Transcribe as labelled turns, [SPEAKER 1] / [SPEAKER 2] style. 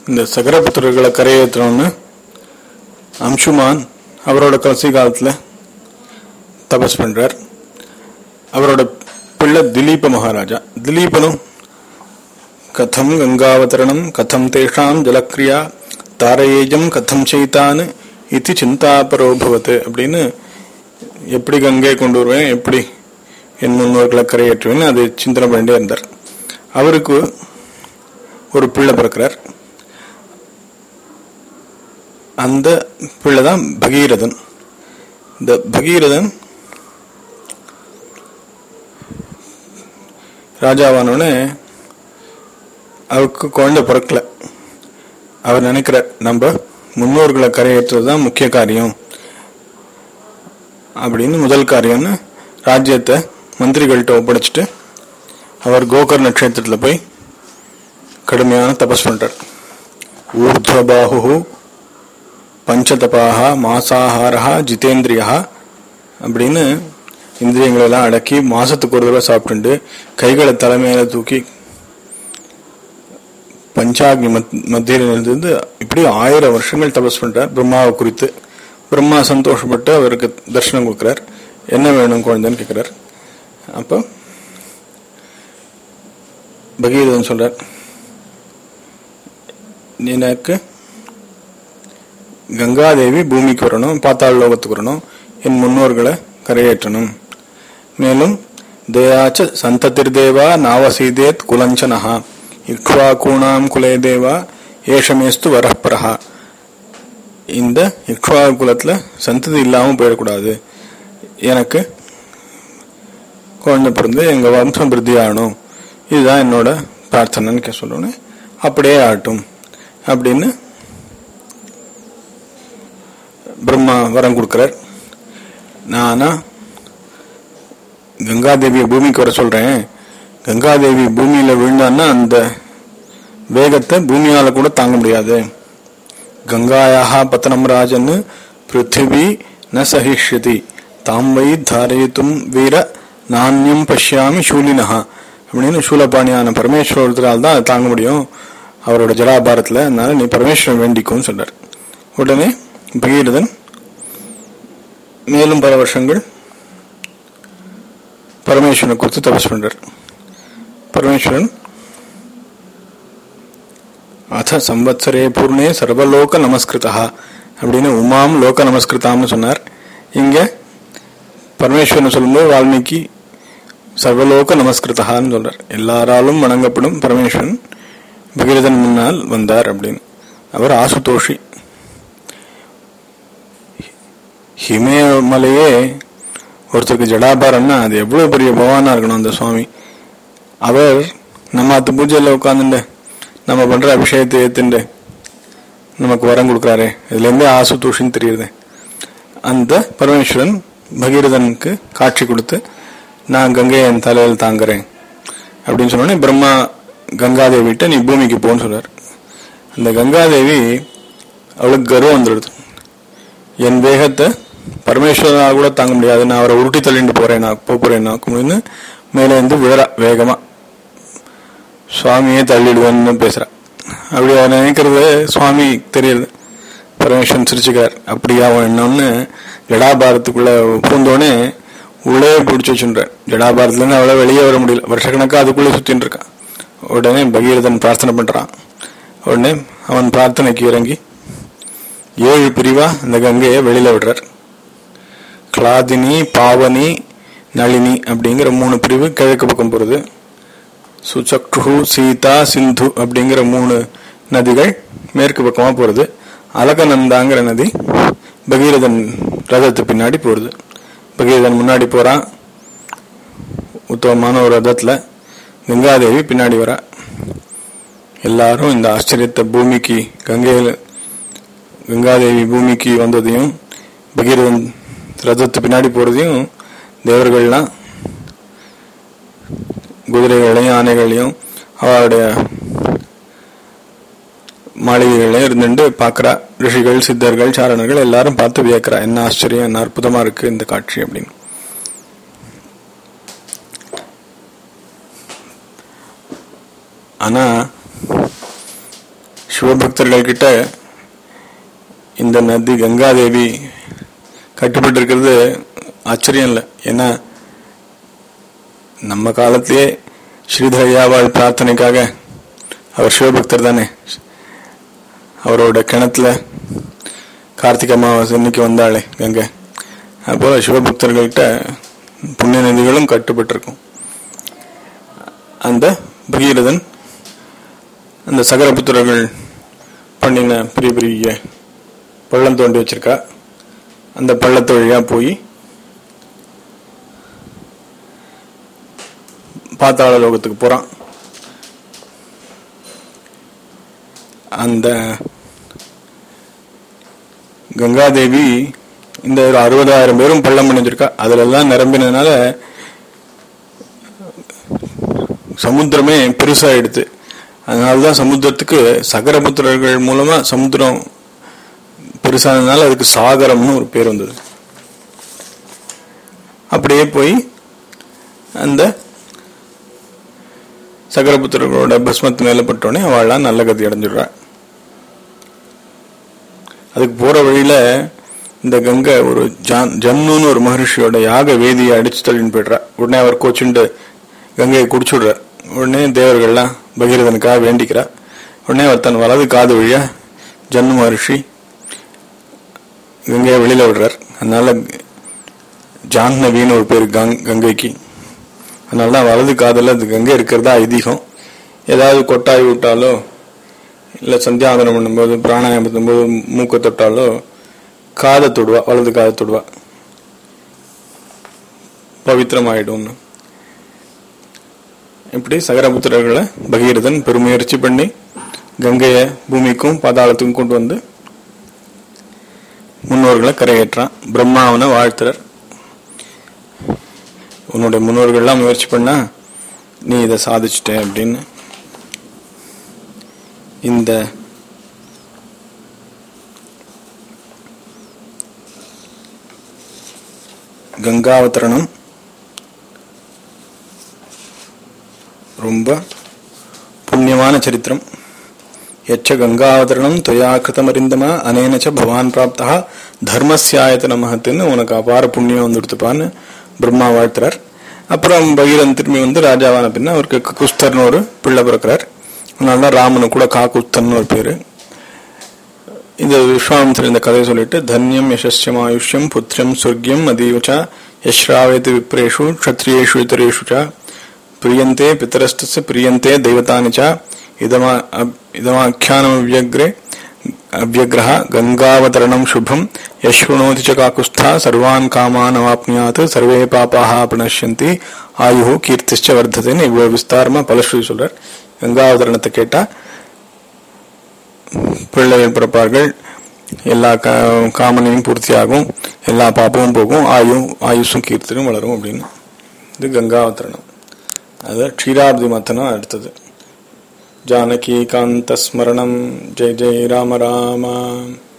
[SPEAKER 1] இந்த சகரபுத்திரர்களை கரையேற்றணும்னு அம்சுமான் அவரோட கடைசி காலத்துல தபஸ் பண்றார் அவரோட பிள்ளை திலீப மகாராஜா திலீபனும் கதம் கங்காவதரணம் கதம் தேஷாம் ஜலக்ரியா தாரயேஜம் கதம் செய்தான் இது சிந்தாபரோபவத் அப்படின்னு எப்படி கங்கை கொண்டு வருவேன் எப்படி என் முன்னோர்களை கரையேற்றுவேன் அது சிந்தனை பண்ணிட்டே இருந்தார் அவருக்கு ஒரு பிள்ளை பிறக்கிறார் அந்த பிள்ளை தான் பகீரதன் இந்த பகீரதன் ராஜாவானோடனே அவருக்கு குழந்தை பிறக்கல அவர் நினைக்கிறார் நம்ம முன்னோர்களை கரையேற்றுறது தான் முக்கிய காரியம் அப்படின்னு முதல் காரியம்னு ராஜ்யத்தை மந்திரிகள்கிட்ட ஒப்படைச்சிட்டு அவர் கோகர் நட்சத்திரத்தில் போய் கடுமையான தபஸ் பண்றார் ஊர்துவபாஹு பஞ்சதபாக மாசாகாரா ஜிதேந்திரியா அப்படின்னு இந்திரியங்களெல்லாம் அடக்கி மாசத்துக்கு ஒரு தடவை சாப்பிட்டுண்டு கைகளை தலைமையில தூக்கி பஞ்சாக்னி மத் மத்தியில் இருந்து இப்படி ஆயிரம் வருஷங்கள் தபஸ் பண்றார் பிரம்மாவை குறித்து பிரம்மா சந்தோஷப்பட்டு அவருக்கு தரிசனம் கொடுக்கிறார் என்ன வேணும் குழந்தைன்னு கேட்கிறார் அப்போ பகீரதன் சொல்றார் எனக்கு கங்காதேவி பூமிக்கு வரணும் பாத்தாள் லோகத்துக்கு வரணும் என் முன்னோர்களை கரையேற்றணும் மேலும் தேயாச்ச சந்ததிர்தேவா நாவசீதேத் குலஞ்சனஹா இக்ஷ்வாகூணாம் குலே தேவா ஏஷமேஸ்து வரப்பரஹா இந்த இக்ஷ்வா குலத்துல சந்ததி இல்லாம போயிடக்கூடாது எனக்கு குழந்தை பிறந்து எங்க வம்சம் விருத்தி ஆகணும் இதுதான் என்னோட பிரார்த்தனைன்னு கே சொல்லணும் அப்படியே ஆகட்டும் அப்படின்னு பிரம்மா வரம் கொடுக்கிறார் நானா கங்காதேவியை பூமிக்கு வர சொல்றேன் கங்காதேவி பூமியில விழுந்தான்னா அந்த வேகத்தை பூமியால கூட தாங்க முடியாது கங்காயாக பத்தனம் ராஜன் பிருத்திவி ந சகிஷ்யதி தாம் வை தாரயித்தும் வீர நானியம் பஷ்யாமி சூலினஹா அப்படின்னு சூலபாணியான பரமேஸ்வரத்தினால் தான் அதை தாங்க முடியும் அவரோட ஜலாபாரத்துல அதனால நீ பரமேஸ்வரன் வேண்டிக்கும் சொல்றார் உடனே பகீரதன் மேலும் பல வருஷங்கள் பரமேஸ்வரனை குறித்து தபஸ் பண்றார் பரமேஸ்வரன் அத சம்வத்சரே பூர்ணே சர்வலோக நமஸ்கிருதா அப்படின்னு உமாம் லோக நமஸ்கிருதாம்னு சொன்னார் இங்க பரமேஸ்வரன் சொல்லும்போது வால்மீகி சர்வலோக நமஸ்கிருதான்னு சொல்றார் எல்லாராலும் வணங்கப்படும் பரமேஸ்வரன் பகீரதன் முன்னால் வந்தார் அப்படின்னு அவர் ஆசுதோஷி ஹிமயமலையே ஒருத்தருக்கு ஜடாபாரம்னா அது எவ்வளவு பெரிய பகவானா இருக்கணும் அந்த சுவாமி அவர் நம்ம அத்து பூஜையில உட்காந்துட்டு நம்ம பண்ற அபிஷேகத்தை ஏத்துண்டு நமக்கு வரம் கொடுக்குறாரு இதுல இருந்தே ஆசுதோஷின்னு தெரியுது அந்த பரமேஸ்வரன் பகீரதனுக்கு காட்சி கொடுத்து நான் கங்கையை என் தலையில் தாங்குறேன் அப்படின்னு சொன்னோடனே பிரம்மா கங்காதேவிட்ட நீ பூமிக்கு போன்னு சொல்றார் அந்த கங்காதேவி அவளுக்கு கர்வம் வந்துடுது என் வேகத்தை பரமேஸ்வரனால் கூட தாங்க முடியாது நான் அவரை உருட்டி தள்ளிட்டு போறேன் நான் போக போறேன் நான் அப்படின்னு மேலே இருந்து விழறா வேகமா சுவாமியே தள்ளிடுவேன்னு பேசுறா அப்படி அவன் நினைக்கிறது சுவாமி தெரியுது பரமேஸ்வரன் சிரிச்சுக்கார் அப்படியா அவன் என்னன்னு ஜடாபாரத்துக்குள்ள பூந்தோடனே உள்ளே பிடிச்சி வச்சுட்டார் ஜடாபாரத்துல இருந்து அவளை வெளியே வர முடியல வருஷக்கணக்கா அதுக்குள்ளே சுத்தின்னு இருக்கான் உடனே பகீரதன் பிரார்த்தனை பண்றான் உடனே அவன் பிரார்த்தனைக்கு இறங்கி ஏழு பிரிவா அந்த கங்கையை வெளியில விடுறார் கிளாதினி பாவனி நளினி அப்படிங்கிற மூணு பிரிவு கிழக்கு பக்கம் போறது சுச்சக்ரு சீதா சிந்து அப்படிங்கிற மூணு நதிகள் மேற்கு பக்கமா போறது அலகநந்தாங்கிற நதி பகீரதன் ரதத்து பின்னாடி போறது பகீரதன் முன்னாடி போறான் உத்தமமான ஒரு ரதத்துல கங்காதேவி பின்னாடி வரா எல்லாரும் இந்த ஆச்சரியத்தை பூமிக்கு கங்கையில கங்காதேவி பூமிக்கு வந்ததையும் பகீரதன் ரதத்து பின்னாடி போறதையும் தேவர்கள்லாம் குதிரைகளையும் ஆனைகளையும் அவருடைய மாளிகைகளையும் இருந்துட்டு பார்க்கறா ரிஷிகள் சித்தர்கள் சாரணர்கள் எல்லாரும் பார்த்து வியக்கிறா என்ன ஆச்சரியம் என்ன அற்புதமா இருக்கு இந்த காட்சி அப்படின்னு ஆனா சிவபக்தர்கள் கிட்ட இந்த நதி கங்காதேவி கட்டுப்பட்டு இருக்கிறது ஆச்சரியம் இல்லை ஏன்னா நம்ம காலத்திலேயே ஸ்ரீதரையாவாள் பிரார்த்தனைக்காக அவர் சிவபக்தர் தானே அவரோட கிணத்துல கார்த்திகை அமாவாசை இன்னைக்கு வந்தாளே கங்கை அப்போ சிவபக்தர்கள்கிட்ட புண்ணிய நதிகளும் கட்டுப்பட்டிருக்கும் அந்த பகீரதன் அந்த சகரபுத்திரர்கள் பண்ணின பெரிய பெரிய பள்ளம் தோண்டி வச்சிருக்கா அந்த பள்ளத்து வழியா போய் பாத்தாள லோகத்துக்கு போறான் அந்த கங்காதேவி இந்த ஒரு அறுபதாயிரம் பேரும் பள்ளம் பண்ணிச்சிருக்கா அதுல எல்லாம் நிரம்பினதுனால சமுத்திரமே பெருசாயிடுது அதனாலதான் சமுத்திரத்துக்கு சகரபுத்திரர்கள் மூலமா சமுத்திரம் பெருசானதுனால அதுக்கு சாகரம்னு ஒரு பேர் வந்தது அப்படியே போய் அந்த சகரபுத்திரர்களோட பஸ்மத்து மேல பட்டோடனே அவள்லாம் நல்ல கதி அடைஞ்சிடுறா அதுக்கு போற வழியில இந்த கங்கை ஒரு ஜான் ஜம்னுன்னு ஒரு மகர்ஷியோட யாக வேதியை அடிச்சு தள்ளின்னு போயிடுறா உடனே அவர் கோச்சுண்டு கங்கையை குடிச்சு விடுறார் உடனே தேவர்கள்லாம் பகீரதனுக்காக வேண்டிக்கிறா உடனே அவர் தன் வலது காது வழியா ஜன்னு மகர்ஷி கங்கையை வெளியில விடுறார் அதனால ஜாஹ்னவின்னு ஒரு பேர் கங் கங்கைக்கு அதனால தான் வலது காதில் அது கங்கை இருக்கிறதா ஐதீகம் ஏதாவது கொட்டாய் விட்டாலோ இல்லை சந்தியாவதனம் பண்ணும்போது பிராணாயம் பண்ணும்போது மூக்கை தொட்டாலோ காதை தொடுவா வலது காதை தொடுவா பவித்திரமாயிடும்னு இப்படி சகரபுத்திரர்களை பகீரதன் பெருமுயற்சி பண்ணி கங்கையை பூமிக்கும் பாதாளத்துக்கும் கொண்டு வந்து முன்னோர்களை கரையேற்றான் பிரம்மாவனை வாழ்த்துறார் உன்னுடைய முன்னோர்கள்லாம் முயற்சி பண்ணா நீ இதை சாதிச்சிட்ட அப்படின்னு இந்த கங்காவதரணம் ரொம்ப புண்ணியமான சரித்திரம் எச்ச கங்காவதரணம் தொயா கிருதமறிந்தமா அனேனச்ச பவான் பிராப்தா தர்மஸ்யாயத்தன மகத்துன்னு உனக்கு அபார புண்ணியம் வந்துடுத்துப்பான்னு பிரம்மா வாழ்த்துறார் அப்புறம் பகீரன் திரும்பி வந்து ராஜாவான பின்ன அவருக்கு குஸ்தர்னு ஒரு பிள்ளை பிறக்கிறார் அதனால தான் ராமனு கூட காக்குஸ்தன் ஒரு பேரு இந்த விஸ்வாமித்திர இந்த கதையை சொல்லிட்டு தன்யம் யசஸ்யம் ஆயுஷ்யம் புத்திரம் சொர்க்கியம் அதீவச்சா யஸ்ராவேதி விப்ரேஷு க்ஷத்ரியேஷு இதரேஷு ச பிரியந்தே பித்தரஸ்தஸ்ய பிரியந்தே தெய்வதானி ச இதமா இதமாख्यानम व्यग्रे अव्यग्रह गंगावतरणम शुभम यशृणोति च काकुत्स्था सर्वान् कामान् अवाप्नुयात् सर्वे பாபாக பிரணஷ்யந்தி ஆயு கீர்த்திச்ச வர்த்ததுன்னு இவ்வளவு விஸ்தாரமா பலஸ்ரீ சொல்றார் கங்காவதரணத்தை கேட்டா பிள்ளைகள் பிறப்பார்கள் எல்லா காமனையும் பூர்த்தியாகும் எல்லா பாப்பமும் போகும் ஆயு ஆயுஷும் கீர்த்தனும் வளரும் அப்படின்னு இது கங்காவதரணம் அது க்ஷீராப்தி மத்தனம் அடுத்தது ஜானகி காந்த ஸ்மரணம் ஜெய் ஜெய் ராம ராம